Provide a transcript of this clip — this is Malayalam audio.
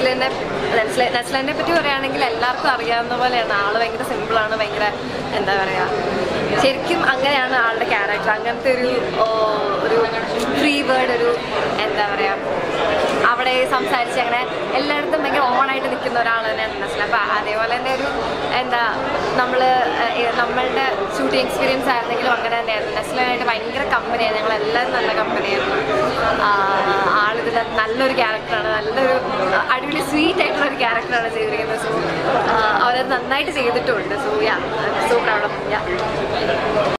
നെസ്ലിനെ നെസ്ലെ നെസ്ലിനെ പറ്റി പറയുകയാണെങ്കിൽ എല്ലാവർക്കും അറിയാവുന്ന പോലെയാണ് ആള് ഭയങ്കര സിമ്പിളാണ് ഭയങ്കര എന്താ പറയാ ശരിക്കും അങ്ങനെയാണ് ആളുടെ ക്യാരക്ടർ അങ്ങനത്തെ ഒരു ഓ, ഒരു ഫ്രീ വേർഡ് ഒരു എന്താ പറയാ അവിടെ സംസാരിച്ച് അങ്ങനെ എല്ലായിടത്തും ഭയങ്കര ഓണായിട്ട് നിൽക്കുന്ന ഒരാൾ തന്നെയാണ് നസ്ല അപ്പം അതേപോലെ തന്നെ ഒരു എന്താ നമ്മൾ നമ്മളുടെ ഷൂട്ടിംഗ് എക്സ്പീരിയൻസ് ആയിരുന്നെങ്കിലും അങ്ങനെ തന്നെയായിരുന്നു നസ്ലനായിട്ട് ഭയങ്കര കമ്പനിയാണ് ഞങ്ങളെല്ലാവരും നല്ല കമ്പനിയായിരുന്നു ആളിതിൽ നല്ലൊരു ക്യാരക്ടറാണ് നല്ലൊരു അടിപൊളി സ്വീറ്റ് ആയിട്ടുള്ള ഒരു ക്യാരക്ടറാണ് ചെയ്തിരിക്കുന്നത് സോ അവരത് നന്നായിട്ട് ചെയ്തിട്ടുമുണ്ട് so ya so proud of yeah